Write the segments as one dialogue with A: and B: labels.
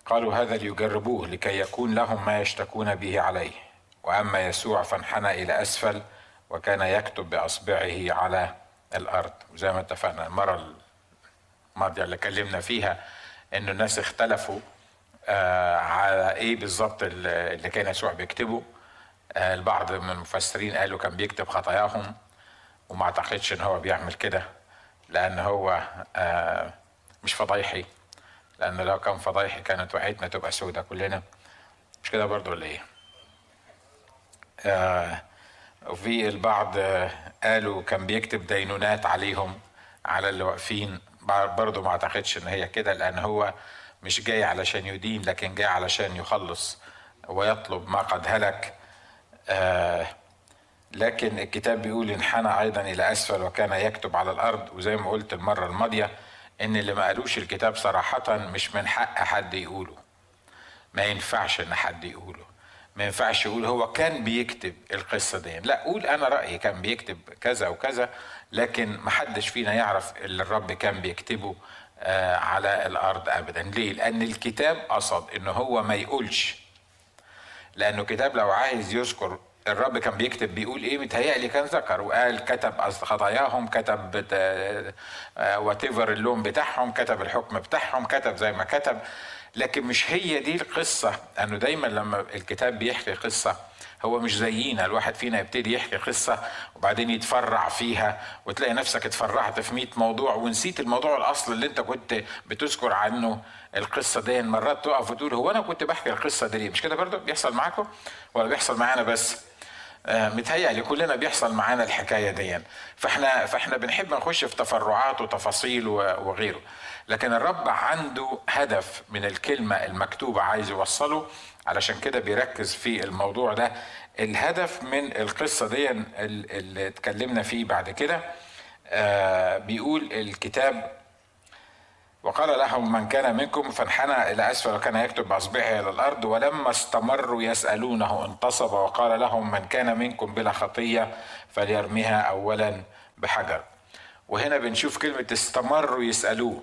A: قالوا هذا ليجربوه لكي يكون لهم ما يشتكون به عليه واما يسوع فانحنى الى اسفل وكان يكتب باصبعه على الارض وزي ما اتفقنا المره الماضيه اللي اتكلمنا فيها ان الناس اختلفوا آه على ايه بالظبط اللي كان يسوع بيكتبه آه البعض من المفسرين قالوا كان بيكتب خطاياهم وما اعتقدش ان هو بيعمل كده لان هو آه مش فضايحي لان لو كان فضايحي كانت وعيتنا تبقى سودة كلنا مش كده برضو ولا ايه آه وفي البعض آه قالوا كان بيكتب دينونات عليهم على اللي واقفين برضو ما اعتقدش ان هي كده لان هو مش جاي علشان يدين لكن جاي علشان يخلص ويطلب ما قد هلك آه لكن الكتاب بيقول انحنى ايضا الى اسفل وكان يكتب على الارض وزي ما قلت المره الماضيه ان اللي ما قالوش الكتاب صراحه مش من حق حد يقوله ما ينفعش ان حد يقوله ما ينفعش يقول هو كان بيكتب القصة دي لا قول أنا رأيي كان بيكتب كذا وكذا لكن ما حدش فينا يعرف اللي الرب كان بيكتبه آه على الأرض أبدا ليه؟ لأن الكتاب قصد إن هو ما يقولش لأنه كتاب لو عايز يذكر الرب كان بيكتب بيقول ايه متهيألي كان ذكر وقال كتب خطاياهم كتب وات اللون بتاعهم كتب الحكم بتاعهم كتب زي ما كتب لكن مش هي دي القصة انه دايما لما الكتاب بيحكي قصة هو مش زينا الواحد فينا يبتدي يحكي قصة وبعدين يتفرع فيها وتلاقي نفسك اتفرعت في 100 موضوع ونسيت الموضوع الاصل اللي انت كنت بتذكر عنه القصة دي مرات تقف وتقول هو انا كنت بحكي القصة دي ليه مش كده برضه بيحصل معاكم ولا بيحصل معانا بس آه متهيألي كلنا بيحصل معانا الحكاية دي فاحنا فاحنا بنحب نخش في تفرعات وتفاصيل وغيره لكن الرب عنده هدف من الكلمة المكتوبة عايز يوصله علشان كده بيركز في الموضوع ده الهدف من القصة دي اللي اتكلمنا فيه بعد كده آه بيقول الكتاب وقال لهم من كان منكم فانحنى الى اسفل وكان يكتب باصبعه الى الارض ولما استمروا يسالونه انتصب وقال لهم من كان منكم بلا خطيه فليرميها اولا بحجر وهنا بنشوف كلمه استمروا يسالوه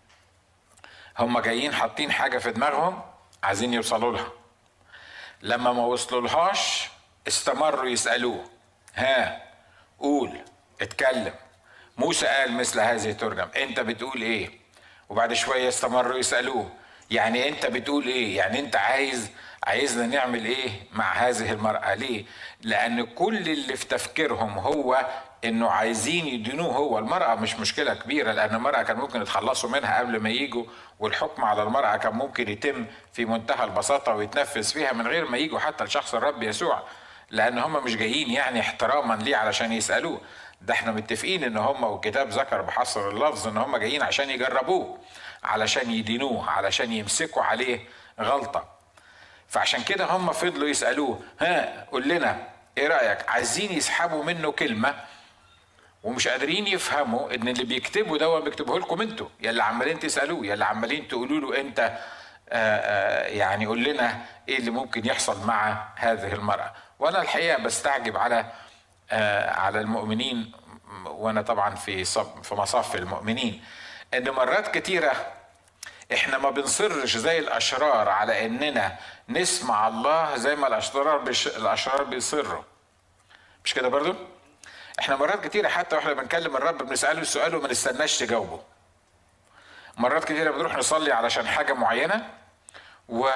A: هم جايين حاطين حاجه في دماغهم عايزين يوصلوا لها لما ما وصلوا لهاش استمروا يسالوه ها قول اتكلم موسى قال مثل هذه ترجم انت بتقول ايه وبعد شوية استمروا يسألوه يعني انت بتقول ايه يعني انت عايز عايزنا نعمل ايه مع هذه المرأة ليه لان كل اللي في تفكيرهم هو انه عايزين يدينوه هو المرأة مش مشكلة كبيرة لان المرأة كان ممكن يتخلصوا منها قبل ما يجوا والحكم على المرأة كان ممكن يتم في منتهى البساطة ويتنفذ فيها من غير ما يجوا حتى لشخص الرب يسوع لان هم مش جايين يعني احتراما ليه علشان يسألوه ده احنا متفقين ان هم والكتاب ذكر بحصر اللفظ ان هم جايين عشان يجربوه علشان يدينوه علشان يمسكوا عليه غلطة فعشان كده هم فضلوا يسألوه ها قول لنا ايه رأيك عايزين يسحبوا منه كلمة ومش قادرين يفهموا ان اللي بيكتبوا ده بيكتبه لكم انتوا يا اللي عمالين تسالوه يا اللي عمالين تقولوا له انت آآ آآ يعني قول لنا ايه اللي ممكن يحصل مع هذه المراه وانا الحقيقه بستعجب على على المؤمنين وانا طبعا في صب في مصاف المؤمنين ان مرات كتيره احنا ما بنصرش زي الاشرار على اننا نسمع الله زي ما الاشرار بش... الاشرار بيصروا مش كده برضو احنا مرات كتيره حتى واحنا بنكلم الرب بنساله السؤال وما نستناش تجاوبه مرات كتيره بنروح نصلي علشان حاجه معينه و...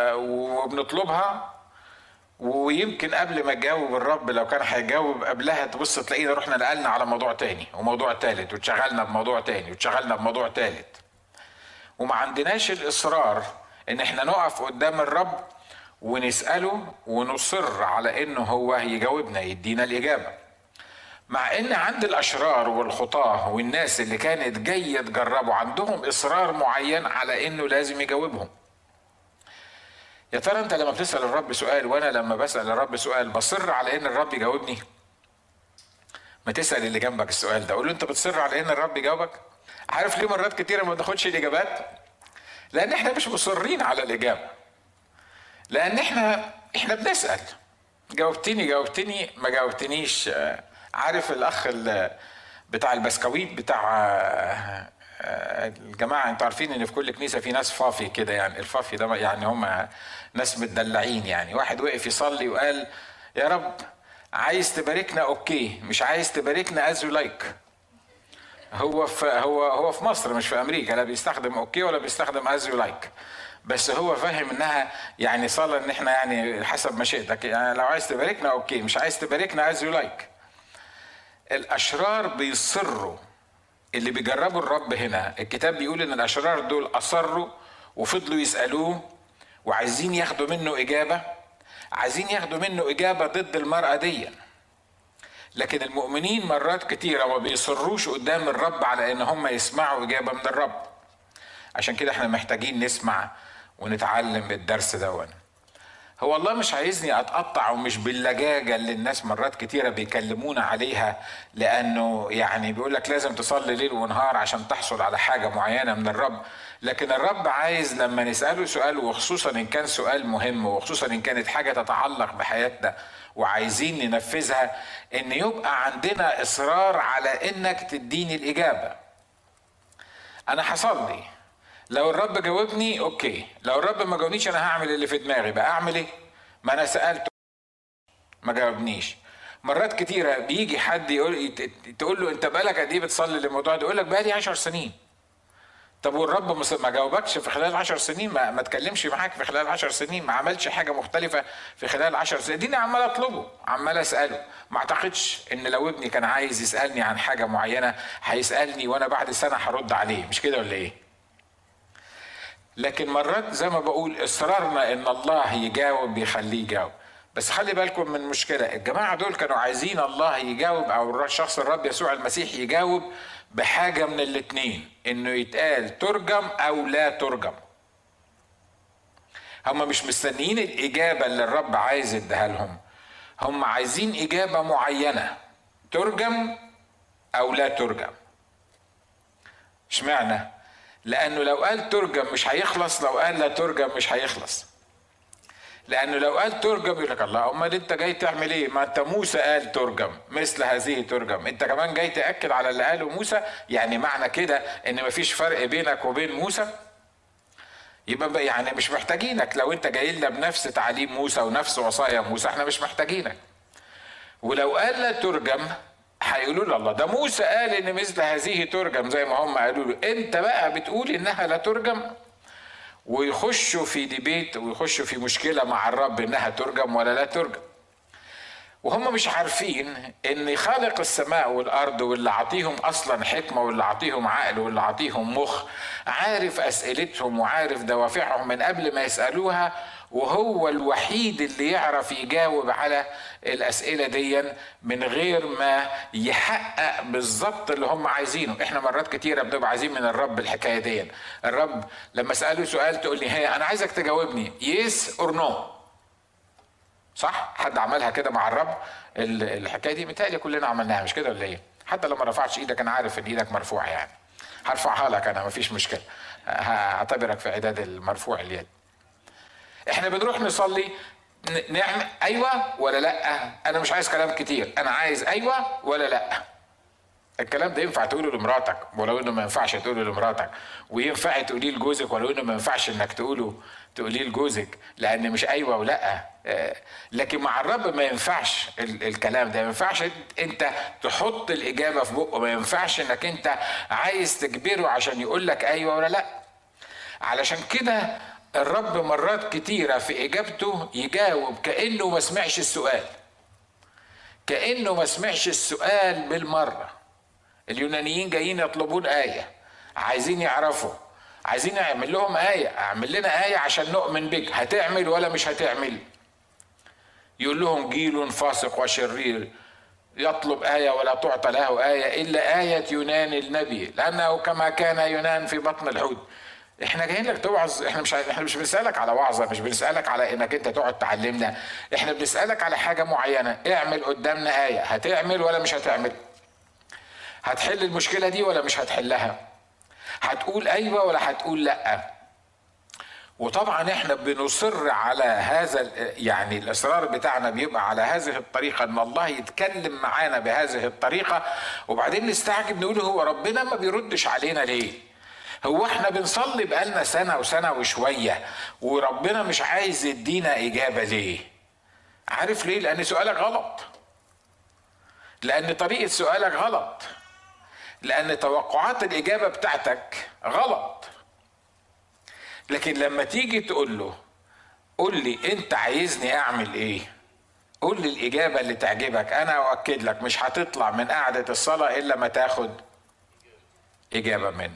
A: وبنطلبها ويمكن قبل ما تجاوب الرب لو كان هيجاوب قبلها تبص تلاقينا رحنا نقلنا على موضوع تاني وموضوع تالت واتشغلنا بموضوع تاني واتشغلنا بموضوع تالت وما عندناش الاصرار ان احنا نقف قدام الرب ونساله ونصر على انه هو يجاوبنا يدينا الاجابه مع ان عند الاشرار والخطاه والناس اللي كانت جايه تجربه عندهم اصرار معين على انه لازم يجاوبهم يا ترى انت لما بتسال الرب سؤال وانا لما بسال الرب سؤال بصر على ان الرب يجاوبني ما تسال اللي جنبك السؤال ده قول له انت بتصر على ان الرب يجاوبك عارف ليه مرات كتيره ما بناخدش الاجابات لان احنا مش مصرين على الاجابه لان احنا احنا بنسال جاوبتني جاوبتني ما جاوبتنيش عارف الاخ بتاع البسكويت بتاع الجماعه انتوا عارفين ان في كل كنيسه في ناس فافي كده يعني الفافي ده يعني هم ناس متدلعين يعني واحد وقف يصلي وقال يا رب عايز تباركنا اوكي مش عايز تباركنا از لايك هو في هو هو في مصر مش في امريكا لا بيستخدم اوكي ولا بيستخدم از يو لايك بس هو فاهم انها يعني صلاه ان احنا يعني حسب مشيئتك يعني لو عايز تباركنا اوكي مش عايز تباركنا از يو لايك الاشرار بيصروا اللي بيجربوا الرب هنا الكتاب بيقول ان الاشرار دول اصروا وفضلوا يسالوه وعايزين ياخدوا منه اجابه عايزين ياخدوا منه اجابه ضد المراه دي لكن المؤمنين مرات كتيرة ما بيصروش قدام الرب على ان هم يسمعوا اجابة من الرب عشان كده احنا محتاجين نسمع ونتعلم الدرس دون هو الله مش عايزني اتقطع ومش باللجاجة اللي الناس مرات كتيرة بيكلمونا عليها لانه يعني بيقول لك لازم تصلي ليل ونهار عشان تحصل على حاجة معينة من الرب لكن الرب عايز لما نسأله سؤال وخصوصا ان كان سؤال مهم وخصوصا ان كانت حاجة تتعلق بحياتنا وعايزين ننفذها ان يبقى عندنا اصرار على انك تديني الاجابه انا هصلي لو الرب جاوبني اوكي لو الرب ما جاوبنيش انا هعمل اللي في دماغي بقى اعمل ايه ما انا سالته ما جاوبنيش مرات كتيرة بيجي حد يقول تقول له انت بقالك قد ايه بتصلي للموضوع ده يقول لك بقالي 10 سنين طب والرب ما جاوبكش في خلال عشر سنين ما, ما تكلمش معاك في خلال عشر سنين ما عملش حاجة مختلفة في خلال عشر سنين ديني عمال اطلبه عمال اسأله ما اعتقدش ان لو ابني كان عايز يسألني عن حاجة معينة هيسألني وانا بعد سنة هرد عليه مش كده ولا ايه لكن مرات زي ما بقول اصرارنا ان الله يجاوب بيخليه يجاوب بس خلي بالكم من مشكلة الجماعة دول كانوا عايزين الله يجاوب أو الشخص الرب يسوع المسيح يجاوب بحاجة من الاتنين انه يتقال ترجم او لا ترجم هم مش مستنيين الاجابة اللي الرب عايز يديها لهم هم عايزين اجابة معينة ترجم او لا ترجم اشمعنى لانه لو قال ترجم مش هيخلص لو قال لا ترجم مش هيخلص لانه لو قال ترجم يقول لك الله امال انت جاي تعمل ايه ما انت موسى قال ترجم مثل هذه ترجم انت كمان جاي تاكد على اللي قاله موسى يعني معنى كده ان مفيش فرق بينك وبين موسى يبقى يعني مش محتاجينك لو انت جاي لنا بنفس تعليم موسى ونفس وصايا موسى احنا مش محتاجينك ولو قال لا ترجم هيقولوا له الله ده موسى قال ان مثل هذه ترجم زي ما هم قالوا له انت بقى بتقول انها لا ترجم ويخشوا في ديبيت ويخشوا في مشكلة مع الرب إنها ترجم ولا لا ترجم وهم مش عارفين ان خالق السماء والارض واللي عطيهم اصلا حكمه واللي عطيهم عقل واللي عطيهم مخ عارف اسئلتهم وعارف دوافعهم من قبل ما يسالوها وهو الوحيد اللي يعرف يجاوب على الاسئله دي من غير ما يحقق بالظبط اللي هم عايزينه احنا مرات كتيره بنبقى عايزين من الرب الحكايه دي الرب لما اساله سؤال تقول لي هي انا عايزك تجاوبني يس اور نو صح حد عملها كده مع الرب الحكايه دي متهيألي كلنا عملناها مش كده ولا ايه حتى لو ما رفعتش ايدك انا عارف ان ايدك مرفوعه يعني هرفعها لك انا مفيش مشكله هعتبرك في اعداد المرفوع اليد احنا بنروح نصلي نعمل ايوه ولا لا انا مش عايز كلام كتير انا عايز ايوه ولا لا الكلام ده ينفع تقوله لمراتك ولو انه ما ينفعش تقوله لمراتك وينفع تقوليه لجوزك ولو انه ما ينفعش انك تقوله تقوليه لجوزك لان مش ايوه ولا لكن مع الرب ما ينفعش الكلام ده ما ينفعش انت تحط الاجابه في بقه ما ينفعش انك انت عايز تجبره عشان يقول لك ايوه ولا لا علشان كده الرب مرات كتيرة في إجابته يجاوب كأنه ما سمعش السؤال كأنه ما سمعش السؤال بالمرة اليونانيين جايين يطلبون آية عايزين يعرفوا عايزين نعمل لهم آية أعمل لنا آية عشان نؤمن بك هتعمل ولا مش هتعمل يقول لهم جيل فاسق وشرير يطلب آية ولا تعطى له آية إلا آية يونان النبي لأنه كما كان يونان في بطن الحوت احنا جايين لك توعظ احنا مش احنا مش بنسالك على وعظه مش بنسالك على انك انت تقعد تعلمنا احنا بنسالك على حاجه معينه اعمل قدامنا ايه هتعمل ولا مش هتعمل هتحل المشكله دي ولا مش هتحلها هتقول ايوه ولا هتقول لا وطبعا احنا بنصر على هذا يعني الاصرار بتاعنا بيبقى على هذه الطريقه ان الله يتكلم معانا بهذه الطريقه وبعدين نستعجب نقول هو ربنا ما بيردش علينا ليه هو احنا بنصلي بقالنا سنة وسنة وشوية وربنا مش عايز يدينا إجابة ليه عارف ليه لأن سؤالك غلط لأن طريقة سؤالك غلط لأن توقعات الإجابة بتاعتك غلط لكن لما تيجي تقول له قول لي أنت عايزني أعمل إيه قول لي الإجابة اللي تعجبك أنا أؤكد لك مش هتطلع من قعدة الصلاة إلا ما تاخد إجابة منه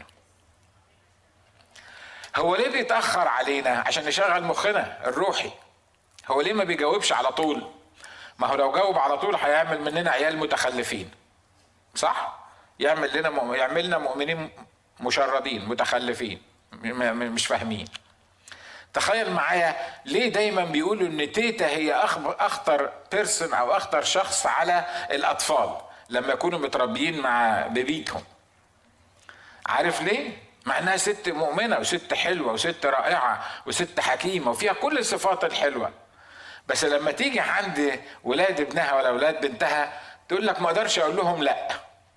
A: هو ليه بيتأخر علينا عشان نشغل مخنا الروحي هو ليه ما بيجاوبش على طول ما هو لو جاوب على طول هيعمل مننا عيال متخلفين صح يعمل لنا مؤمن يعملنا مؤمنين مشردين متخلفين مش فاهمين تخيل معايا ليه دايما بيقولوا ان تيتا هي اخطر بيرسون او اخطر شخص على الاطفال لما يكونوا متربيين مع بيبيتهم عارف ليه مع انها ست مؤمنه وست حلوه وست رائعه وست حكيمه وفيها كل الصفات الحلوه بس لما تيجي عند ولاد ابنها ولا ولاد بنتها تقول لك ما اقدرش اقول لهم لا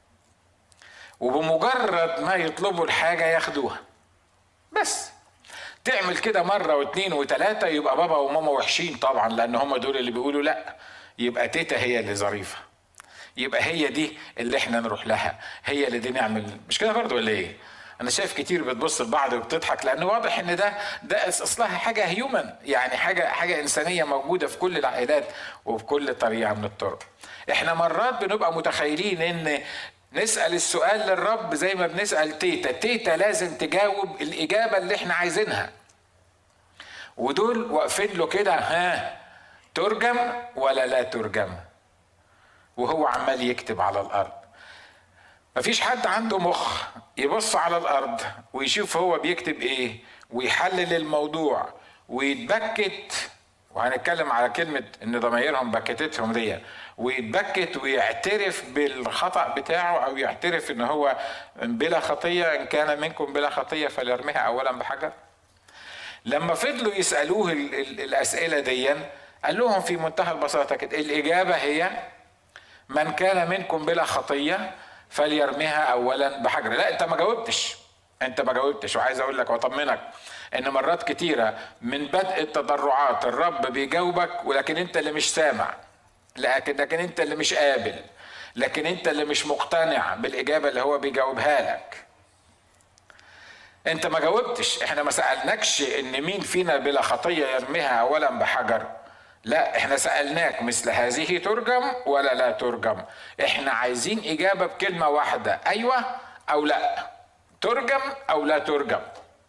A: وبمجرد ما يطلبوا الحاجه ياخدوها بس تعمل كده مره واثنين وثلاثه يبقى بابا وماما وحشين طبعا لان هم دول اللي بيقولوا لا يبقى تيتا هي اللي ظريفه يبقى هي دي اللي احنا نروح لها هي اللي دي نعمل مش كده برضه ولا ايه انا شايف كتير بتبص لبعض وبتضحك لان واضح ان ده ده اصلها حاجه هيومن يعني حاجه حاجه انسانيه موجوده في كل العائلات وبكل طريقه من الطرق احنا مرات بنبقى متخيلين ان نسال السؤال للرب زي ما بنسال تيتا تيتا لازم تجاوب الاجابه اللي احنا عايزينها ودول واقفين له كده ها ترجم ولا لا ترجم وهو عمال يكتب على الارض مفيش حد عنده مخ يبص على الارض ويشوف هو بيكتب ايه ويحلل الموضوع ويتبكت وهنتكلم على كلمة إن ضمايرهم بكتتهم دي ويتبكت ويعترف بالخطأ بتاعه أو يعترف إن هو بلا خطية إن كان منكم بلا خطية فليرميها أولا بحجر لما فضلوا يسألوه الأسئلة دي قال لهم في منتهى البساطة كده الإجابة هي من كان منكم بلا خطية فليرميها اولا بحجر لا انت ما جاوبتش انت ما جاوبتش وعايز اقول لك واطمنك ان مرات كتيره من بدء التضرعات الرب بيجاوبك ولكن انت اللي مش سامع لكن لكن انت اللي مش قابل لكن انت اللي مش مقتنع بالاجابه اللي هو بيجاوبها لك انت ما جاوبتش احنا ما سالناكش ان مين فينا بلا خطيه يرميها اولا بحجر لا احنا سألناك مثل هذه ترجم ولا لا ترجم احنا عايزين اجابة بكلمة واحدة ايوه او لا ترجم او لا ترجم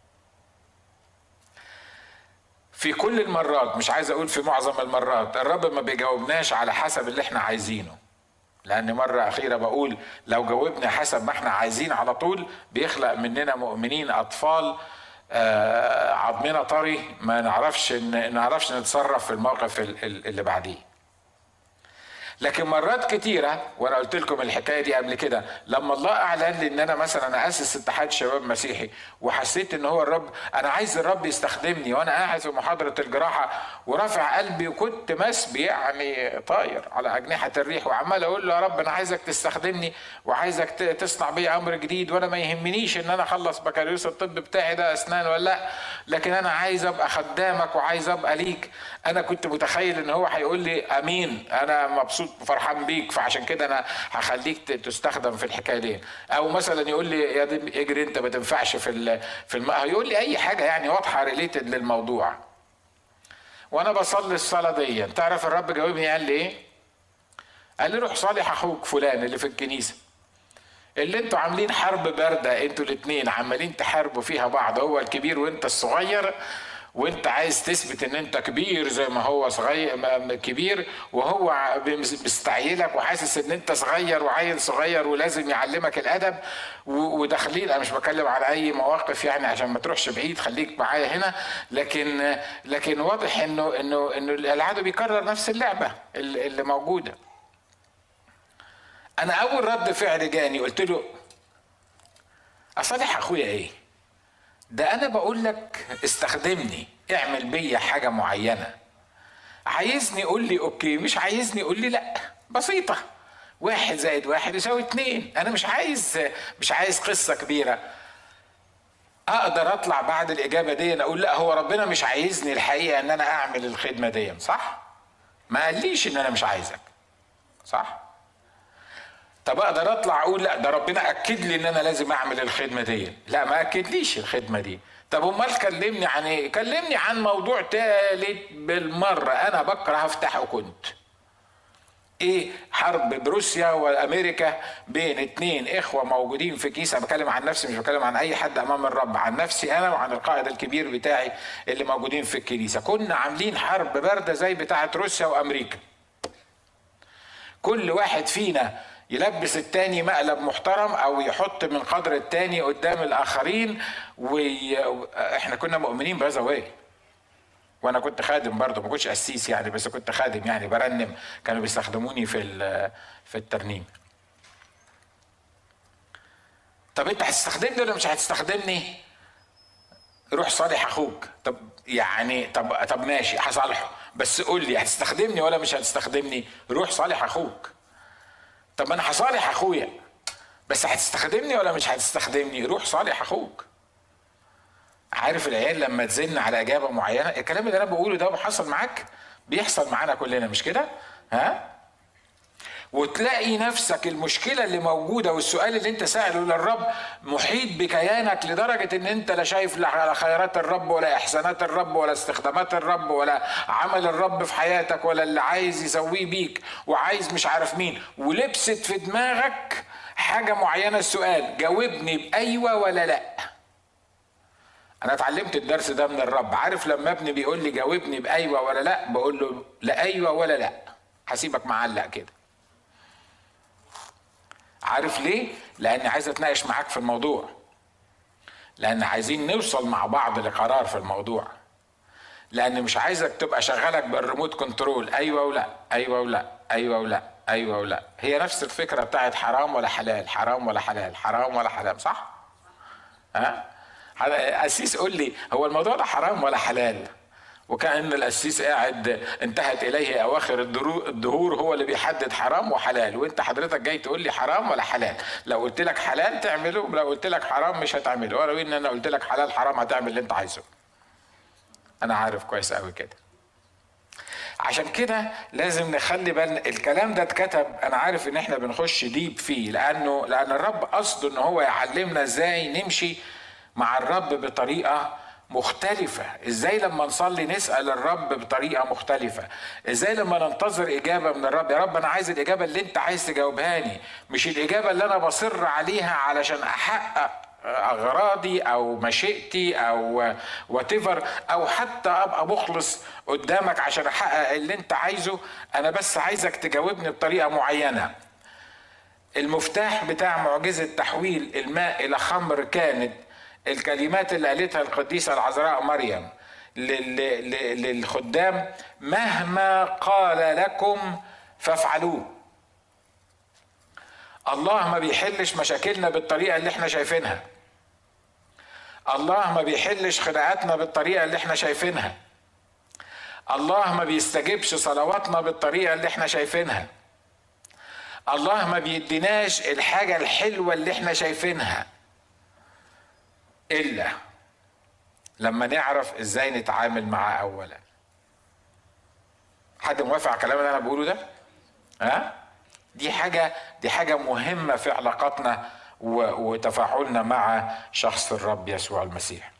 A: في كل المرات مش عايز اقول في معظم المرات الرب ما بيجاوبناش على حسب اللي احنا عايزينه لان مرة اخيرة بقول لو جاوبنا حسب ما احنا عايزين على طول بيخلق مننا مؤمنين اطفال آه، عظمنا طري ما نعرفش نعرفش نتصرف في الموقف اللي بعديه لكن مرات كتيرة وانا قلت لكم الحكاية دي قبل كده لما الله اعلن لي ان انا مثلا اسس اتحاد شباب مسيحي وحسيت ان هو الرب انا عايز الرب يستخدمني وانا قاعد في محاضرة الجراحة ورافع قلبي وكنت مسبي يعني طاير على اجنحة الريح وعمال اقول له يا رب انا عايزك تستخدمني وعايزك تصنع بي امر جديد وانا ما يهمنيش ان انا اخلص بكالوريوس الطب بتاعي ده اسنان ولا لا لكن انا عايز ابقى خدامك وعايز ابقى ليك انا كنت متخيل ان هو هيقول لي امين انا مبسوط فرحان بيك فعشان كده انا هخليك تستخدم في الحكايه دي او مثلا يقول لي يا اجري انت ما تنفعش في في الماء يقول لي اي حاجه يعني واضحه ريليتد للموضوع وانا بصلي الصلاه دي تعرف الرب جاوبني قال لي ايه قال لي روح صالح اخوك فلان اللي في الكنيسه اللي انتوا عاملين حرب بارده انتوا الاثنين عمالين تحاربوا فيها بعض هو الكبير وانت الصغير وانت عايز تثبت ان انت كبير زي ما هو صغير كبير وهو مستعيلك وحاسس ان انت صغير وعيل صغير ولازم يعلمك الادب وداخلين انا مش بتكلم على اي مواقف يعني عشان ما تروحش بعيد خليك معايا هنا لكن لكن واضح انه انه انه العدو بيكرر نفس اللعبه اللي موجوده انا اول رد فعل جاني قلت له اصالح اخويا ايه ده انا بقول لك استخدمني اعمل بيا حاجه معينه عايزني قول لي اوكي مش عايزني قول لي لا بسيطه واحد زائد واحد يساوي اتنين انا مش عايز مش عايز قصه كبيره اقدر اطلع بعد الاجابه دي اقول لا هو ربنا مش عايزني الحقيقه ان انا اعمل الخدمه دي صح ما قاليش ان انا مش عايزك صح طب اقدر اطلع اقول لا ده ربنا اكد لي ان انا لازم اعمل الخدمه دي لا ما اكدليش الخدمه دي طب امال كلمني عن ايه كلمني عن موضوع تالت بالمره انا بكره افتحه كنت ايه حرب بروسيا وامريكا بين اتنين اخوه موجودين في كيس انا بتكلم عن نفسي مش بتكلم عن اي حد امام الرب عن نفسي انا وعن القائد الكبير بتاعي اللي موجودين في الكنيسه كنا عاملين حرب بارده زي بتاعه روسيا وامريكا كل واحد فينا يلبس التاني مقلب محترم او يحط من قدر التاني قدام الاخرين واحنا كنا مؤمنين بهذا وايه وانا كنت خادم برضه ما كنتش قسيس يعني بس كنت خادم يعني برنم كانوا بيستخدموني في في الترنيم طب انت هتستخدمني ولا مش هتستخدمني روح صالح اخوك طب يعني طب طب ماشي هصالحه بس قول لي هتستخدمني ولا مش هتستخدمني روح صالح اخوك طب ما انا هصالح اخويا بس هتستخدمني ولا مش هتستخدمني روح صالح اخوك عارف العيال لما تزن على اجابه معينه الكلام اللي انا بقوله ده حصل معاك بيحصل معانا كلنا مش كده ها وتلاقي نفسك المشكلة اللي موجودة والسؤال اللي انت سأله للرب محيط بكيانك لدرجة ان انت لا شايف لا خيرات الرب ولا احسانات الرب ولا استخدامات الرب ولا عمل الرب في حياتك ولا اللي عايز يسويه بيك وعايز مش عارف مين ولبست في دماغك حاجة معينة السؤال جاوبني بأيوة ولا لأ انا اتعلمت الدرس ده من الرب عارف لما ابني بيقول لي جاوبني بايوه ولا لا بقول له لا ايوه ولا لا هسيبك معلق كده عارف ليه لاني عايز اتناقش معاك في الموضوع لان عايزين نوصل مع بعض لقرار في الموضوع لان مش عايزك تبقى شغالك بالريموت كنترول ايوه ولا ايوه ولا ايوه ولا ايوه ولا هي نفس الفكره بتاعت حرام ولا حلال حرام ولا حلال حرام ولا حلال صح ها قسيس قول لي هو الموضوع ده حرام ولا حلال وكأن القسيس قاعد انتهت إليه أواخر الدهور هو اللي بيحدد حرام وحلال وأنت حضرتك جاي تقول لي حرام ولا حلال لو قلت لك حلال تعمله لو قلت لك حرام مش هتعمله ولو إن أنا قلت لك حلال حرام هتعمل اللي أنت عايزه أنا عارف كويس قوي كده عشان كده لازم نخلي بالنا الكلام ده اتكتب انا عارف ان احنا بنخش ديب فيه لانه لان الرب قصده ان هو يعلمنا ازاي نمشي مع الرب بطريقه مختلفة ازاي لما نصلي نسأل الرب بطريقة مختلفة ازاي لما ننتظر اجابة من الرب يا رب انا عايز الاجابة اللي انت عايز تجاوبهاني مش الاجابة اللي انا بصر عليها علشان احقق اغراضي او مشيئتي او واتيفر او حتى ابقى مخلص قدامك عشان احقق اللي انت عايزه انا بس عايزك تجاوبني بطريقة معينة المفتاح بتاع معجزة تحويل الماء إلى خمر كانت الكلمات اللي قالتها القديسة العذراء مريم للخدام مهما قال لكم فافعلوه الله ما بيحلش مشاكلنا بالطريقة اللي احنا شايفينها الله ما بيحلش خناقاتنا بالطريقة اللي احنا شايفينها الله ما بيستجبش صلواتنا بالطريقة اللي احنا شايفينها الله ما بيديناش الحاجة الحلوة اللي احنا شايفينها الا لما نعرف ازاي نتعامل معاه اولا حد موافق على الكلام اللي انا بقوله ده ها دي حاجه دي حاجه مهمه في علاقاتنا وتفاعلنا مع شخص الرب يسوع المسيح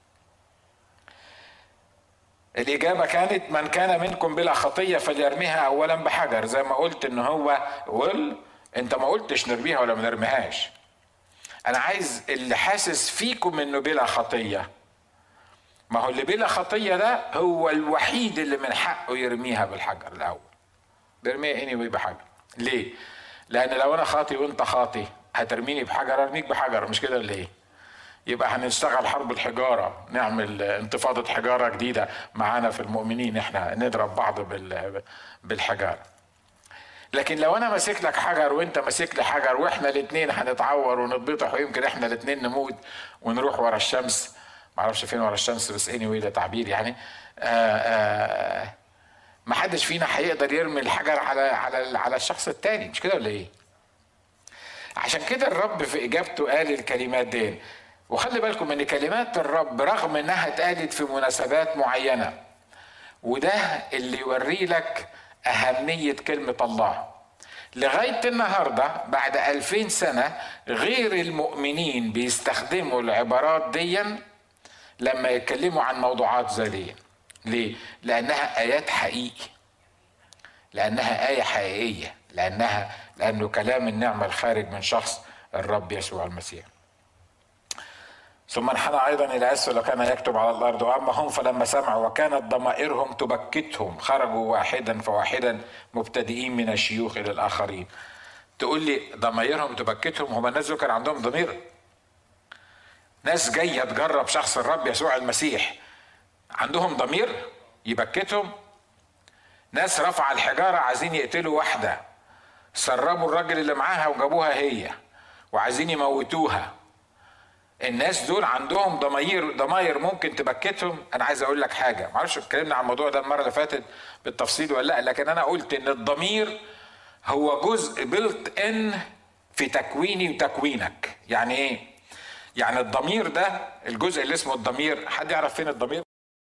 A: الإجابة كانت من كان منكم بلا خطية فليرميها أولا بحجر زي ما قلت إن هو قل أنت ما قلتش نرميها ولا ما نرميهاش انا عايز اللي حاسس فيكم انه بلا خطيه ما هو اللي بلا خطيه ده هو الوحيد اللي من حقه يرميها بالحجر الاول بيرميها اني بحجر ليه لان لو انا خاطي وانت خاطي هترميني بحجر ارميك بحجر مش كده ولا ايه يبقى هنشتغل حرب الحجاره نعمل انتفاضه حجاره جديده معانا في المؤمنين احنا نضرب بعض بالحجاره لكن لو انا ماسك لك حجر وانت ماسك لي حجر واحنا الاثنين هنتعور ونتبطح ويمكن احنا الاثنين نموت ونروح ورا الشمس معرفش فين ورا الشمس بس اني anyway ده تعبير يعني آآ آآ ما حدش فينا هيقدر يرمي الحجر على على على الشخص التاني مش كده ولا ايه؟ عشان كده الرب في اجابته قال الكلمات دي وخلي بالكم ان كلمات الرب رغم انها اتقالت في مناسبات معينه وده اللي يوري لك اهميه كلمه الله لغايه النهارده بعد ألفين سنه غير المؤمنين بيستخدموا العبارات ديا لما يتكلموا عن موضوعات زي دي ليه لانها ايات حقيقي لانها ايه حقيقيه لانها لانه كلام النعمه الخارج من شخص الرب يسوع المسيح ثم انحنى ايضا الى اسفل وكان يكتب على الارض واما هم فلما سمعوا وكانت ضمائرهم تبكتهم خرجوا واحدا فواحدا مبتدئين من الشيوخ الى الاخرين تقول لي ضمائرهم تبكتهم هم الناس دول كان عندهم ضمير ناس جايه تجرب شخص الرب يسوع المسيح عندهم ضمير يبكتهم ناس رفع الحجاره عايزين يقتلوا واحده سربوا الراجل اللي معاها وجابوها هي وعايزين يموتوها الناس دول عندهم ضماير ضماير ممكن تبكتهم انا عايز اقول لك حاجه ما اعرفش اتكلمنا عن الموضوع ده المره اللي فاتت بالتفصيل ولا لا لكن انا قلت ان الضمير هو جزء بلت ان في تكويني وتكوينك يعني ايه يعني الضمير ده الجزء اللي اسمه الضمير حد يعرف فين الضمير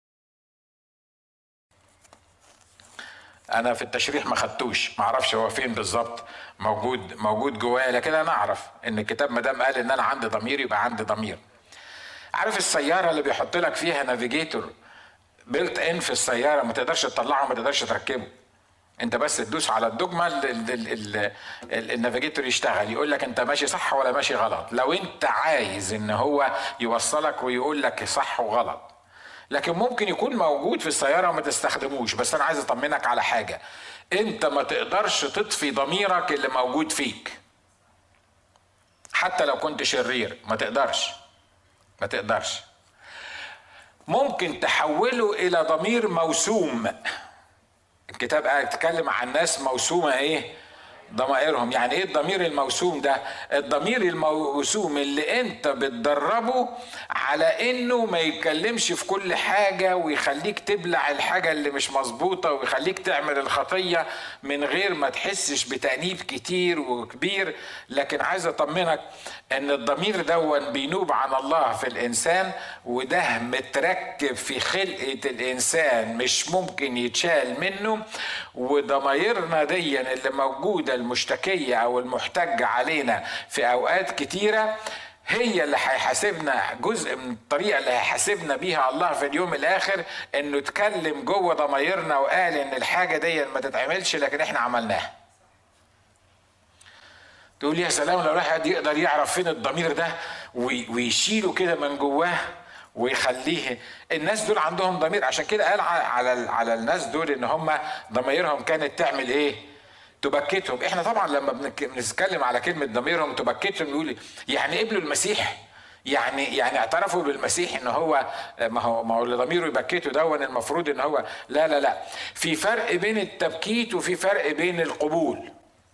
A: انا في التشريح ما خدتوش ما اعرفش هو فين بالظبط موجود موجود جوايا لكن انا اعرف ان الكتاب ما دام قال ان انا عندي ضمير يبقى عندي ضمير عارف السياره اللي بيحط لك فيها نافيجيتور بيلت ان في السياره ما تقدرش تطلعه ما تقدرش تركبه انت بس تدوس على الدجمه النافيجيتور يشتغل يقول لك انت ماشي صح ولا ماشي غلط لو انت عايز ان هو يوصلك ويقول لك صح وغلط لكن ممكن يكون موجود في السياره وما تستخدموش بس انا عايز اطمنك على حاجه انت ما تقدرش تطفي ضميرك اللي موجود فيك حتى لو كنت شرير ما تقدرش ما تقدرش ممكن تحوله الى ضمير موسوم الكتاب قاعد يتكلم عن ناس موسومه ايه ضمائرهم يعني ايه الضمير الموسوم ده الضمير الموسوم اللي انت بتدربه على انه ما يتكلمش في كل حاجة ويخليك تبلع الحاجة اللي مش مظبوطة ويخليك تعمل الخطية من غير ما تحسش بتأنيب كتير وكبير لكن عايز اطمنك ان الضمير دون بينوب عن الله في الانسان وده متركب في خلقة الانسان مش ممكن يتشال منه وضمايرنا دي اللي موجودة المشتكية او المحتجة علينا في اوقات كتيرة هي اللي هيحاسبنا جزء من الطريقه اللي هيحاسبنا بيها الله في اليوم الاخر انه اتكلم جوه ضمايرنا وقال ان الحاجه دي ما تتعملش لكن احنا عملناها تقول يا سلام لو الواحد يقدر يعرف فين الضمير ده ويشيله كده من جواه ويخليه الناس دول عندهم ضمير عشان كده قال على على الناس دول ان هم ضمايرهم كانت تعمل ايه؟ تبكتهم احنا طبعا لما بنتكلم على كلمه ضميرهم تبكتهم يقول يعني قبلوا المسيح يعني يعني اعترفوا بالمسيح ان هو ما هو ما هو اللي ضميره يبكته دون المفروض ان هو لا لا لا في فرق بين التبكيت وفي فرق بين القبول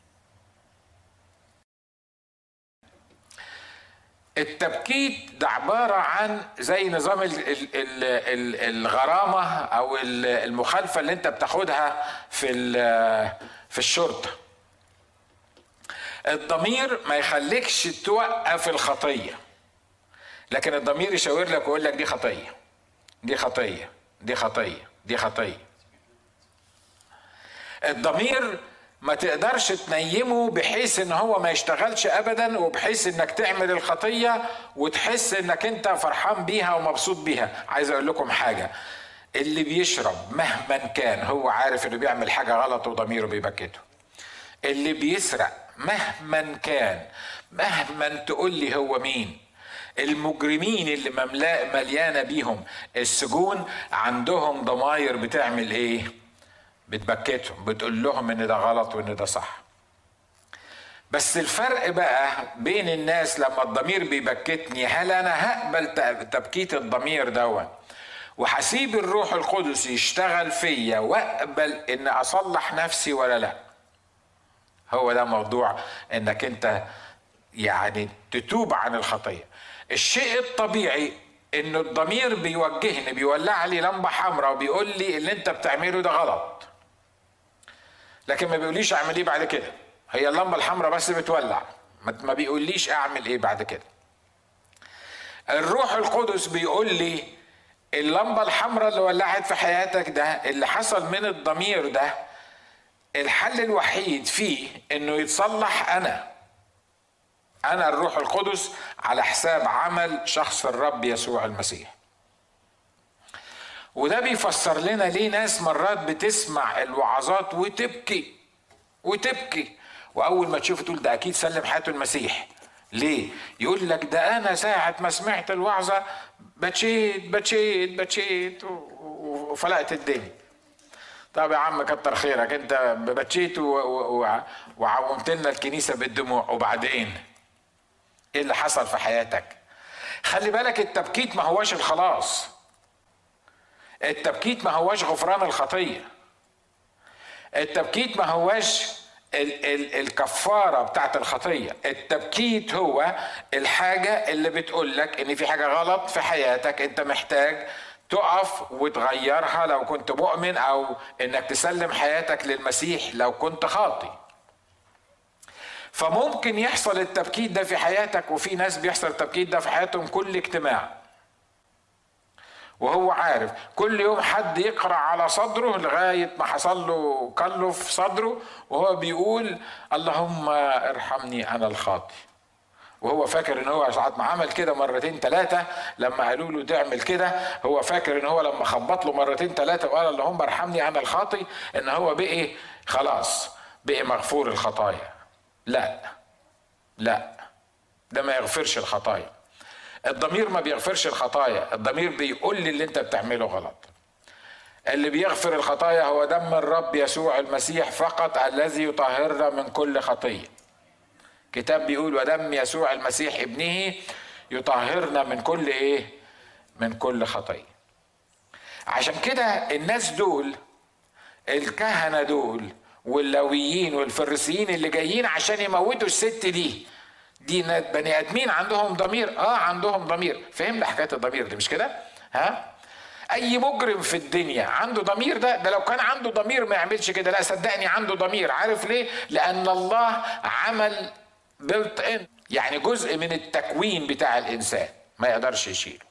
A: التبكيت ده عبارة عن زي نظام الغرامة أو المخالفة اللي أنت بتاخدها في في الشرطة الضمير ما يخليكش توقف الخطية لكن الضمير يشاور لك ويقول لك دي خطية دي خطية دي خطية دي خطية الضمير ما تقدرش تنيمه بحيث ان هو ما يشتغلش ابدا وبحيث انك تعمل الخطية وتحس انك انت فرحان بيها ومبسوط بيها عايز اقول لكم حاجة اللي بيشرب مهما كان هو عارف انه بيعمل حاجة غلط وضميره بيبكته اللي بيسرق مهما كان مهما تقول لي هو مين المجرمين اللي مملا مليانة بيهم السجون عندهم ضماير بتعمل ايه بتبكتهم بتقول لهم ان ده غلط وان ده صح بس الفرق بقى بين الناس لما الضمير بيبكتني هل انا هقبل تبكيت الضمير دون وهسيب الروح القدس يشتغل فيا واقبل ان اصلح نفسي ولا لا هو ده موضوع انك انت يعني تتوب عن الخطيه الشيء الطبيعي انه الضمير بيوجهني بيولع لي لمبه حمراء وبيقول لي اللي انت بتعمله ده غلط لكن ما بيقوليش اعمل ايه بعد كده هي اللمبه الحمراء بس بتولع ما بيقوليش اعمل ايه بعد كده الروح القدس بيقول لي اللمبة الحمراء اللي ولعت في حياتك ده اللي حصل من الضمير ده الحل الوحيد فيه انه يتصلح انا انا الروح القدس على حساب عمل شخص الرب يسوع المسيح وده بيفسر لنا ليه ناس مرات بتسمع الوعظات وتبكي وتبكي واول ما تشوف تقول ده اكيد سلم حياته المسيح ليه يقول لك ده انا ساعه ما سمعت الوعظه بتشيت بتشيت بتشيت وفلقت الدنيا طب يا عم كتر خيرك انت بتشيت وعومت لنا الكنيسه بالدموع وبعدين ايه اللي حصل في حياتك خلي بالك التبكيت ما هواش الخلاص التبكيت ما هواش غفران الخطيه التبكيت ما هواش ال ال الكفارة بتاعت الخطية التبكيت هو الحاجة اللي بتقول لك ان في حاجة غلط في حياتك انت محتاج تقف وتغيرها لو كنت مؤمن او انك تسلم حياتك للمسيح لو كنت خاطي فممكن يحصل التبكيت ده في حياتك وفي ناس بيحصل التبكيت ده في حياتهم كل اجتماع وهو عارف كل يوم حد يقرا على صدره لغايه ما حصل له كله في صدره وهو بيقول اللهم ارحمني انا الخاطي وهو فاكر ان هو ساعات ما عمل كده مرتين ثلاثه لما قالوا له تعمل كده هو فاكر ان هو لما خبط له مرتين ثلاثه وقال اللهم ارحمني انا الخاطي ان هو بقي خلاص بقي مغفور الخطايا لا لا ده ما يغفرش الخطايا الضمير ما بيغفرش الخطايا الضمير بيقول لي اللي انت بتعمله غلط اللي بيغفر الخطايا هو دم الرب يسوع المسيح فقط الذي يطهرنا من كل خطيه كتاب بيقول ودم يسوع المسيح ابنه يطهرنا من كل ايه من كل خطيه عشان كده الناس دول الكهنه دول واللويين والفريسيين اللي جايين عشان يموتوا الست دي دي بني ادمين عندهم ضمير اه عندهم ضمير فهمنا حكايه الضمير دي مش كده ها اي مجرم في الدنيا عنده ضمير ده ده لو كان عنده ضمير ما يعملش كده لا صدقني عنده ضمير عارف ليه لان الله عمل بلت ان يعني جزء من التكوين بتاع الانسان ما يقدرش يشيله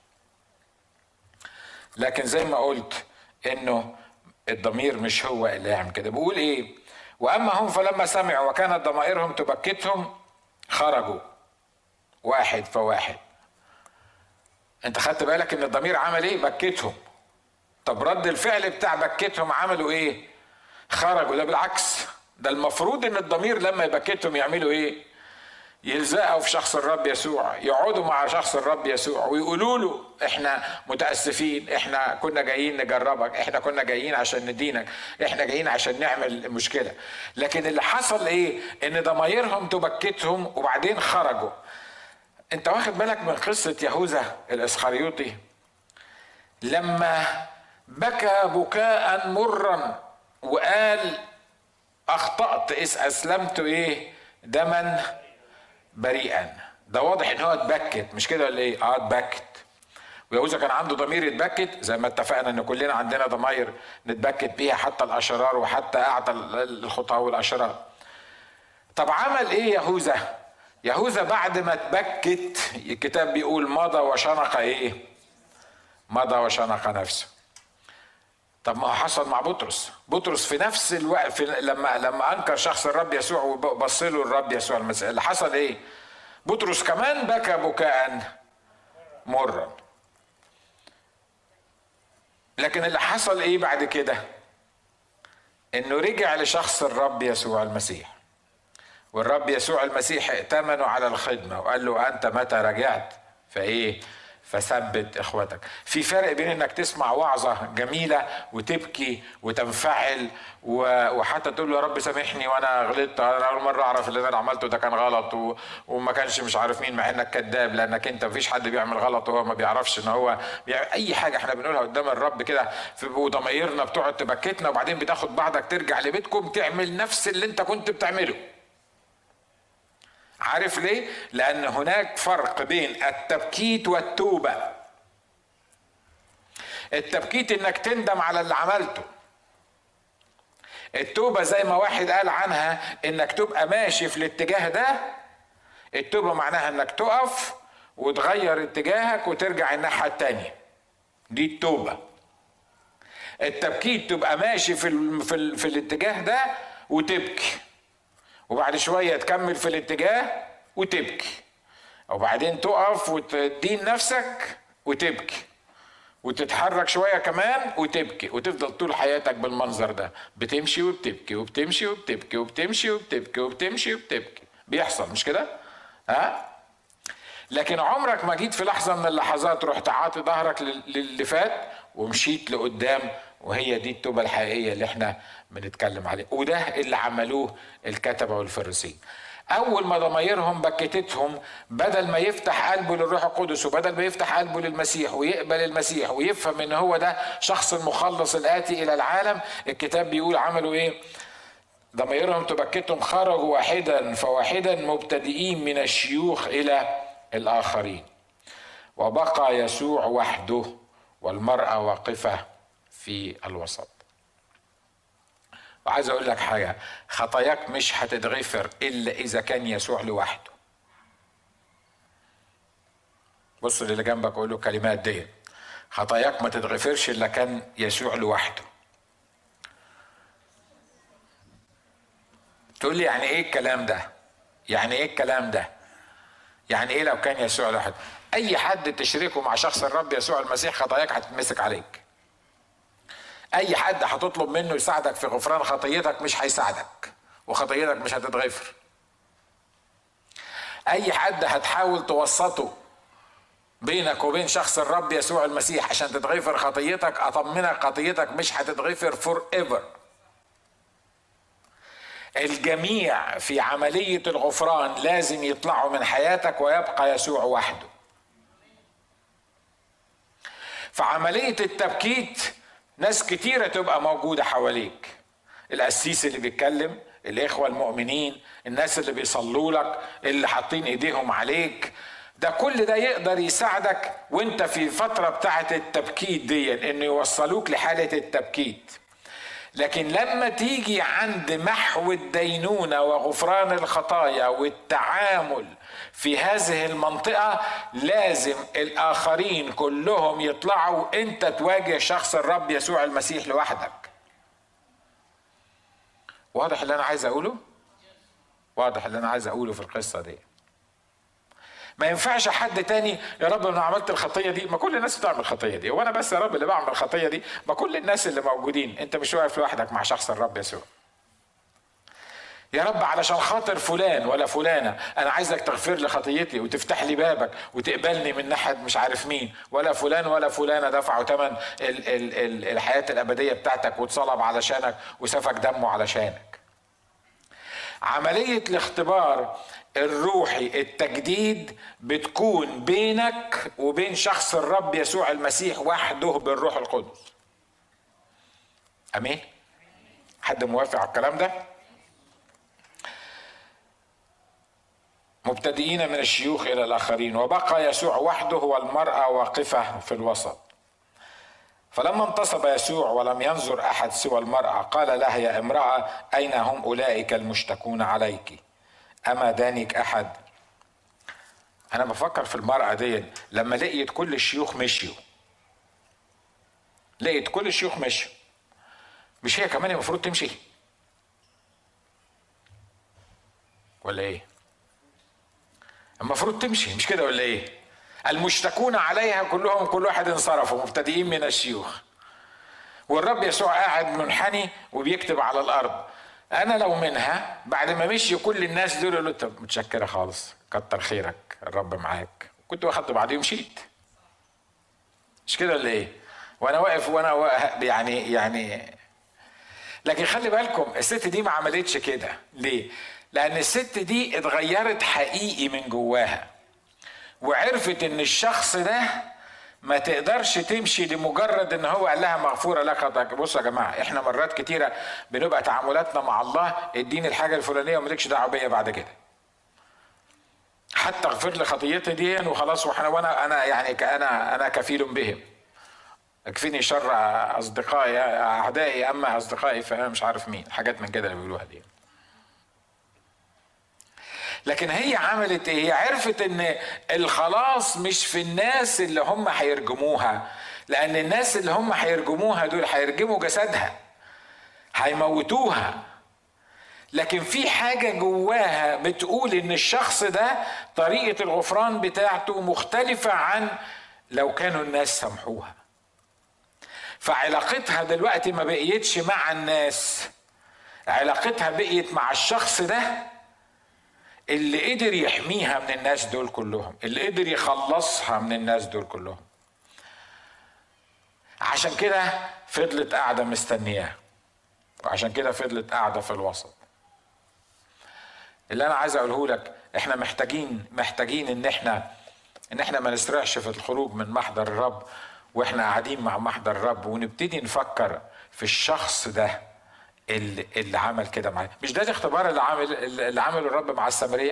A: لكن زي ما قلت انه الضمير مش هو اللي يعمل كده بقول ايه واما هم فلما سمعوا وكانت ضمائرهم تبكتهم خرجوا واحد فواحد انت خدت بالك ان الضمير عمل ايه بكتهم طب رد الفعل بتاع بكتهم عملوا ايه خرجوا ده بالعكس ده المفروض ان الضمير لما يبكتهم يعملوا ايه يلزقوا في شخص الرب يسوع يقعدوا مع شخص الرب يسوع ويقولوا له احنا متاسفين احنا كنا جايين نجربك احنا كنا جايين عشان ندينك احنا جايين عشان نعمل مشكله لكن اللي حصل ايه ان ضمايرهم تبكتهم وبعدين خرجوا انت واخد بالك من قصه يهوذا الاسخريوطي لما بكى بكاء مرا وقال اخطات اذ اسلمت ايه دما بريئا ده واضح ان هو اتبكت مش كده ولا ايه اه اتبكت ويهوذا كان عنده ضمير يتبكت زي ما اتفقنا ان كلنا عندنا ضماير نتبكت بيها حتى الاشرار وحتى اعتى الخطاه والاشرار طب عمل ايه يهوذا يهوذا بعد ما اتبكت الكتاب بيقول مضى وشنق ايه مضى وشنق نفسه طب ما هو حصل مع بطرس بطرس في نفس الوقت في لما لما انكر شخص الرب يسوع وبص له الرب يسوع المسيح اللي حصل ايه بطرس كمان بكى بكاء مرا لكن اللي حصل ايه بعد كده انه رجع لشخص الرب يسوع المسيح والرب يسوع المسيح ائتمنه على الخدمه وقال له انت متى رجعت فايه فثبت اخوتك في فرق بين انك تسمع وعظة جميلة وتبكي وتنفعل وحتى تقول له يا رب سامحني وانا غلطت انا اول مرة اعرف اللي انا عملته ده كان غلط وما كانش مش عارف مين مع انك كذاب لانك انت مفيش حد بيعمل غلط وهو ما بيعرفش ان هو بيعمل اي حاجة احنا بنقولها قدام الرب كده وضمايرنا بتقعد تبكتنا وبعدين بتاخد بعضك ترجع لبيتكم تعمل نفس اللي انت كنت بتعمله عارف ليه؟ لأن هناك فرق بين التبكيت والتوبة. التبكيت إنك تندم على اللي عملته. التوبة زي ما واحد قال عنها إنك تبقى ماشي في الاتجاه ده. التوبة معناها إنك تقف وتغير اتجاهك وترجع الناحيه التانيه دي التوبه التبكيت تبقى ماشي في ال في, ال في الاتجاه ده وتبكي وبعد شويه تكمل في الاتجاه وتبكي وبعدين تقف وتدين نفسك وتبكي وتتحرك شوية كمان وتبكي وتفضل طول حياتك بالمنظر ده بتمشي وبتبكي وبتمشي وبتبكي وبتمشي وبتبكي وبتمشي وبتبكي بيحصل مش كده؟ ها؟ لكن عمرك ما جيت في لحظة من اللحظات رحت عاطي ظهرك للي فات ومشيت لقدام وهي دي التوبة الحقيقية اللي احنا بنتكلم عليها وده اللي عملوه الكتبة والفريسيين اول ما ضمايرهم بكتتهم بدل ما يفتح قلبه للروح القدس وبدل ما يفتح قلبه للمسيح ويقبل المسيح ويفهم ان هو ده شخص المخلص الاتي الى العالم الكتاب بيقول عملوا ايه ضميرهم تبكتهم خرجوا واحدا فواحدا مبتدئين من الشيوخ الى الاخرين وبقى يسوع وحده والمراه واقفه في الوسط وعايز اقول لك حاجه خطاياك مش هتتغفر الا اذا كان يسوع لوحده بص اللي جنبك قول له الكلمات دي خطاياك ما تتغفرش الا كان يسوع لوحده تقول لي يعني ايه الكلام ده يعني ايه الكلام ده يعني ايه لو كان يسوع لوحده اي حد تشركه مع شخص الرب يسوع المسيح خطاياك هتتمسك عليك اي حد هتطلب منه يساعدك في غفران خطيتك مش هيساعدك وخطيتك مش هتتغفر اي حد هتحاول توسطه بينك وبين شخص الرب يسوع المسيح عشان تتغفر خطيتك اطمنك خطيتك مش هتتغفر فور ايفر الجميع في عملية الغفران لازم يطلعوا من حياتك ويبقى يسوع وحده فعملية التبكيت ناس كتيرة تبقى موجودة حواليك القسيس اللي بيتكلم الإخوة المؤمنين الناس اللي بيصلوا لك اللي حاطين إيديهم عليك ده كل ده يقدر يساعدك وانت في فترة بتاعة التبكيت دي انه يوصلوك لحالة التبكيت لكن لما تيجي عند محو الدينونة وغفران الخطايا والتعامل في هذه المنطقة لازم الآخرين كلهم يطلعوا أنت تواجه شخص الرب يسوع المسيح لوحدك واضح اللي أنا عايز أقوله؟ واضح اللي أنا عايز أقوله في القصة دي ما ينفعش حد تاني يا رب انا عملت الخطيه دي ما كل الناس بتعمل الخطيه دي وانا بس يا رب اللي بعمل الخطيه دي ما كل الناس اللي موجودين انت مش واقف لوحدك مع شخص الرب يسوع يا رب علشان خاطر فلان ولا فلانة أنا عايزك تغفر لي خطيتي وتفتح لي بابك وتقبلني من ناحية مش عارف مين ولا فلان ولا فلانة دفعوا ثمن ال- ال- ال- الحياة الأبدية بتاعتك واتصلب علشانك وسفك دمه علشانك عملية الاختبار الروحي التجديد بتكون بينك وبين شخص الرب يسوع المسيح وحده بالروح القدس امين حد موافق على الكلام ده مبتدئين من الشيوخ الى الاخرين وبقى يسوع وحده والمراه واقفه في الوسط فلما انتصب يسوع ولم ينظر احد سوى المراه قال لها يا امراه اين هم اولئك المشتكون عليك اما دانك احد انا بفكر في المراه دي لما لقيت كل الشيوخ مشيوا لقيت كل الشيوخ مشيوا مش هي كمان المفروض تمشي ولا ايه المفروض تمشي مش كده ولا ايه المشتكون عليها كلهم كل واحد انصرفوا مبتدئين من الشيوخ والرب يسوع قاعد منحني وبيكتب على الارض انا لو منها بعد ما مشي كل الناس دول يقولوا انت متشكره خالص كتر خيرك الرب معاك كنت واخدت بعضي ومشيت مش كده ولا ايه وانا واقف وانا واقف يعني يعني لكن خلي بالكم الست دي ما عملتش كده ليه لان الست دي اتغيرت حقيقي من جواها وعرفت ان الشخص ده ما تقدرش تمشي لمجرد ان هو قال لها مغفوره لك خطاك بصوا يا جماعه احنا مرات كتيره بنبقى تعاملاتنا مع الله اديني الحاجه الفلانيه ومالكش دعوه بيا بعد كده حتى اغفر لي خطيتي دي وخلاص واحنا وانا انا يعني انا انا كفيل بهم يكفيني شر اصدقائي اعدائي اما اصدقائي فانا مش عارف مين حاجات من كده اللي بيقولوها دي لكن هي عملت ايه هي عرفت ان الخلاص مش في الناس اللي هم هيرجموها لان الناس اللي هم هيرجموها دول هيرجموا جسدها هيموتوها لكن في حاجة جواها بتقول إن الشخص ده طريقة الغفران بتاعته مختلفة عن لو كانوا الناس سامحوها. فعلاقتها دلوقتي ما بقيتش مع الناس علاقتها بقيت مع الشخص ده اللي قدر يحميها من الناس دول كلهم اللي قدر يخلصها من الناس دول كلهم عشان كده فضلت قاعدة مستنياه وعشان كده فضلت قاعدة في الوسط اللي انا عايز اقوله لك احنا محتاجين محتاجين ان احنا ان احنا ما نسرعش في الخروج من محضر الرب واحنا قاعدين مع محضر الرب ونبتدي نفكر في الشخص ده اللي, اللي عمل كده معايا مش ده الاختبار اللي عمل اللي عمله الرب مع السامريه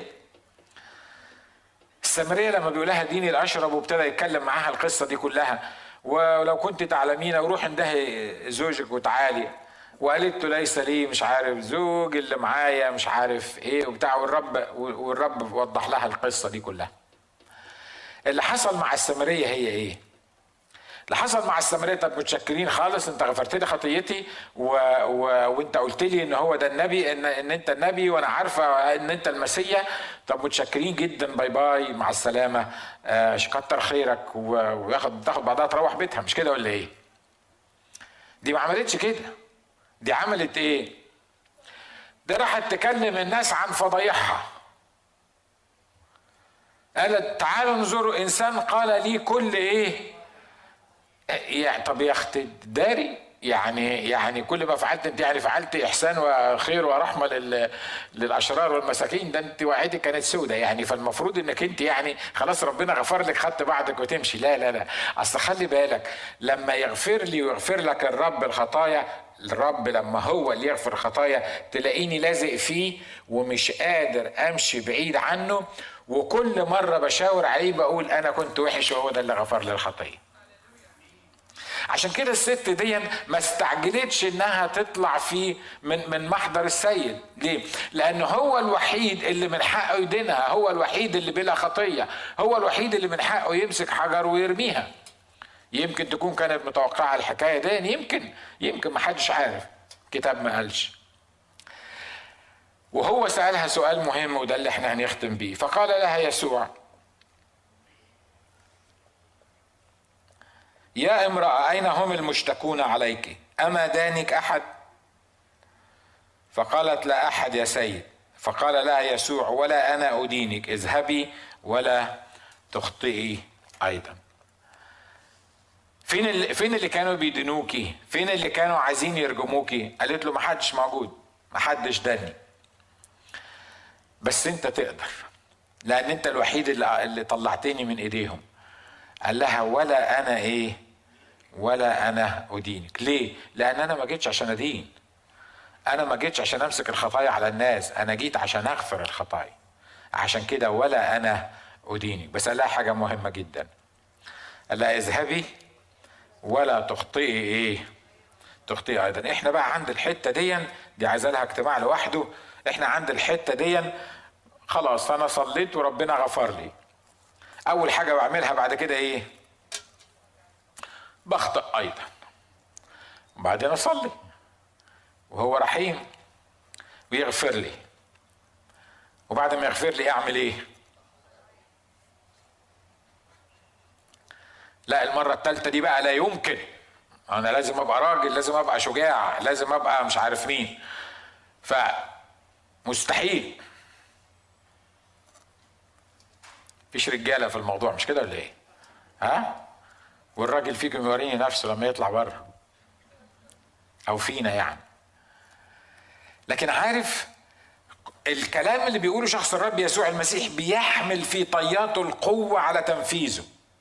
A: السامريه لما بيقول لها اديني الاشرب وابتدى يتكلم معاها القصه دي كلها ولو كنت تعلمين وروح اندهي زوجك وتعالي وقالت له ليس لي مش عارف زوج اللي معايا مش عارف ايه وبتاع والرب والرب وضح لها القصه دي كلها اللي حصل مع السامريه هي ايه اللي حصل مع السامريه طب متشكرين خالص انت غفرت لي خطيتي و... و... وانت قلت لي ان هو ده النبي ان ان انت النبي وانا عارفه ان انت المسيا طب متشكرين جدا باي باي مع السلامه آه كتر خيرك و... وياخد تاخد بعضها تروح بيتها مش كده ولا ايه؟ دي ما عملتش كده دي عملت ايه دي راحت تكلم الناس عن فضايحها قالت تعالوا انظروا انسان قال لي كل ايه يعني طب يا اختي داري يعني يعني كل ما فعلت انت يعني فعلت احسان وخير ورحمه لل للاشرار والمساكين ده انت وعيتك كانت سودة يعني فالمفروض انك انت يعني خلاص ربنا غفر لك خدت بعضك وتمشي لا لا لا اصل خلي بالك لما يغفر لي ويغفر لك الرب الخطايا الرب لما هو اللي يغفر الخطايا تلاقيني لازق فيه ومش قادر امشي بعيد عنه وكل مره بشاور عليه بقول انا كنت وحش وهو ده اللي غفر لي الخطيه عشان كده الست دي ما استعجلتش انها تطلع في من من محضر السيد ليه لان هو الوحيد اللي من حقه يدينها هو الوحيد اللي بلا خطيه هو الوحيد اللي من حقه يمسك حجر ويرميها يمكن تكون كانت متوقعه الحكايه دي يمكن يمكن ما حدش عارف كتاب ما قالش وهو سألها سؤال مهم وده اللي احنا هنختم بيه فقال لها يسوع يا امرأة أين هم المشتكون عليك أما دانك أحد فقالت لا أحد يا سيد فقال لها يسوع ولا أنا أدينك اذهبي ولا تخطئي أيضا فين اللي فين اللي كانوا بيدنوكي فين اللي كانوا عايزين يرجموكي قالت له ما حدش موجود ما حدش داني بس انت تقدر لان انت الوحيد اللي, اللي طلعتني من ايديهم قال لها ولا انا ايه ولا انا ادينك ليه لان انا ما جيتش عشان ادين انا ما جيتش عشان امسك الخطايا على الناس انا جيت عشان اغفر الخطايا عشان كده ولا انا ادينك بس قال لها حاجه مهمه جدا قال لها اذهبي ولا تخطئي ايه تخطئي ايضا احنا بقى عند الحته دي دي عايزه لها اجتماع لوحده احنا عند الحته دي خلاص انا صليت وربنا غفر لي اول حاجه بعملها بعد كده ايه بخطئ ايضا وبعدين اصلي وهو رحيم ويغفر لي وبعد ما يغفر لي اعمل ايه لا المرة الثالثة دي بقى لا يمكن أنا لازم أبقى راجل لازم أبقى شجاع لازم أبقى مش عارف مين فمستحيل فيش رجالة في الموضوع مش كده ولا إيه؟ ها؟ والراجل فيكم يوريني نفسه لما يطلع بره أو فينا يعني لكن عارف الكلام اللي بيقوله شخص الرب يسوع المسيح بيحمل في طياته القوة على تنفيذه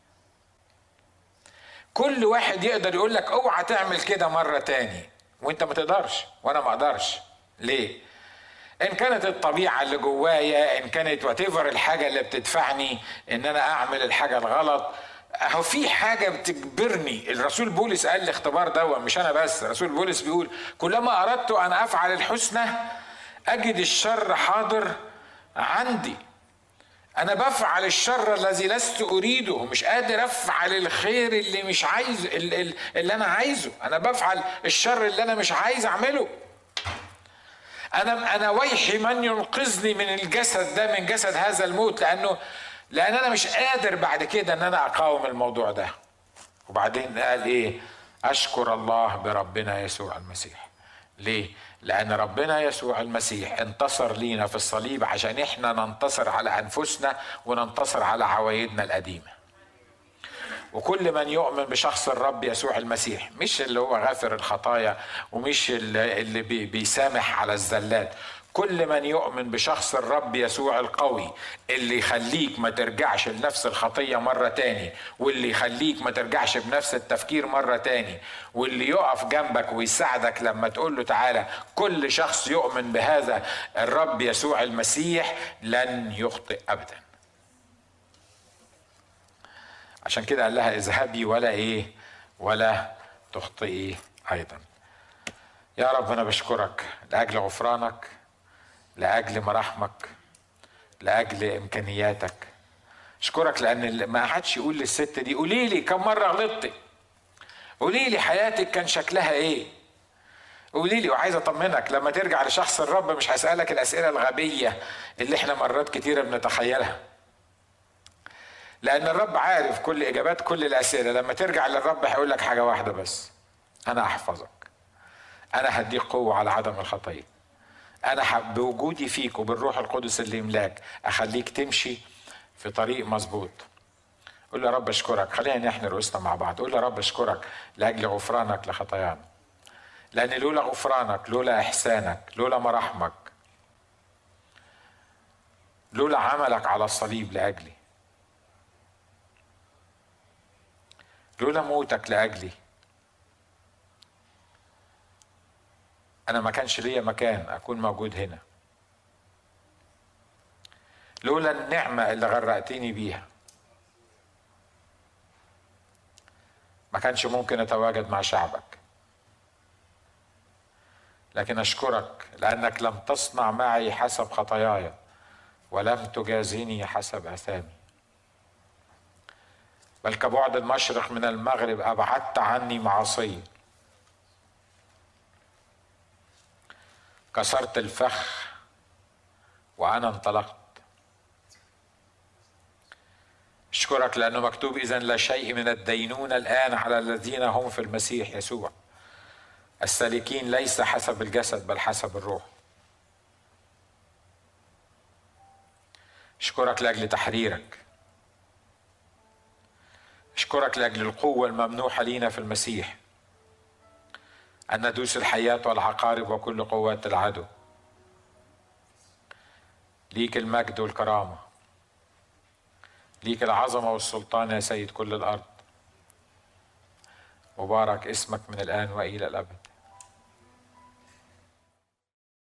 A: كل واحد يقدر يقول لك اوعى تعمل كده مرة تاني وانت ما تقدرش وانا ما اقدرش ليه ان كانت الطبيعة اللي جوايا ان كانت واتيفر الحاجة اللي بتدفعني ان انا اعمل الحاجة الغلط اهو في حاجة بتجبرني الرسول بولس قال الاختبار ده مش انا بس الرسول بولس بيقول كلما اردت ان افعل الحسنى اجد الشر حاضر عندي انا بفعل الشر الذي لست اريده مش قادر افعل الخير اللي مش عايز اللي انا عايزه انا بفعل الشر اللي انا مش عايز اعمله انا انا ويحي من ينقذني من الجسد ده من جسد هذا الموت لانه لان انا مش قادر بعد كده ان انا اقاوم الموضوع ده وبعدين قال ايه اشكر الله بربنا يسوع المسيح ليه لان ربنا يسوع المسيح انتصر لينا في الصليب عشان احنا ننتصر على انفسنا وننتصر على عوايدنا القديمه وكل من يؤمن بشخص الرب يسوع المسيح مش اللي هو غافر الخطايا ومش اللي بيسامح على الزلات كل من يؤمن بشخص الرب يسوع القوي اللي يخليك ما ترجعش لنفس الخطية مرة تاني واللي يخليك ما ترجعش بنفس التفكير مرة تاني واللي يقف جنبك ويساعدك لما تقول له تعالى كل شخص يؤمن بهذا الرب يسوع المسيح لن يخطئ أبدا عشان كده قال لها اذهبي ولا ايه ولا تخطئي ايضا يا رب انا بشكرك لاجل غفرانك لاجل مراحمك لاجل امكانياتك اشكرك لان ما حدش يقول للست دي قولي لي كم مره غلطتي قولي لي حياتك كان شكلها ايه قولي لي وعايز اطمنك لما ترجع لشخص الرب مش هسالك الاسئله الغبيه اللي احنا مرات كتيره بنتخيلها لان الرب عارف كل اجابات كل الاسئله لما ترجع للرب هيقول لك حاجه واحده بس انا احفظك انا هديك قوه على عدم الخطيه انا بوجودي فيك وبالروح القدس اللي يملاك اخليك تمشي في طريق مظبوط قول يا رب اشكرك خلينا نحن رؤوسنا مع بعض قول يا رب اشكرك لاجل غفرانك لخطايانا لان لولا غفرانك لولا احسانك لولا مراحمك لولا عملك على الصليب لاجلي لولا موتك لاجلي انا ما كانش ليا مكان اكون موجود هنا لولا النعمه اللي غرقتني بيها ما كانش ممكن اتواجد مع شعبك لكن اشكرك لانك لم تصنع معي حسب خطاياي ولم تجازيني حسب اثامي بل كبعد المشرق من المغرب أبعدت عني معاصي كسرت الفخ وأنا انطلقت أشكرك لأنه مكتوب إذا لا شيء من الدينونة الآن على الذين هم في المسيح يسوع السالكين ليس حسب الجسد بل حسب الروح أشكرك لأجل تحريرك أشكرك لأجل القوة الممنوحة لينا في المسيح أن ندوس الحياة والعقارب وكل قوات العدو ليك المجد والكرامة ليك العظمة والسلطان يا سيد كل الأرض مبارك اسمك من الآن وإلى الأبد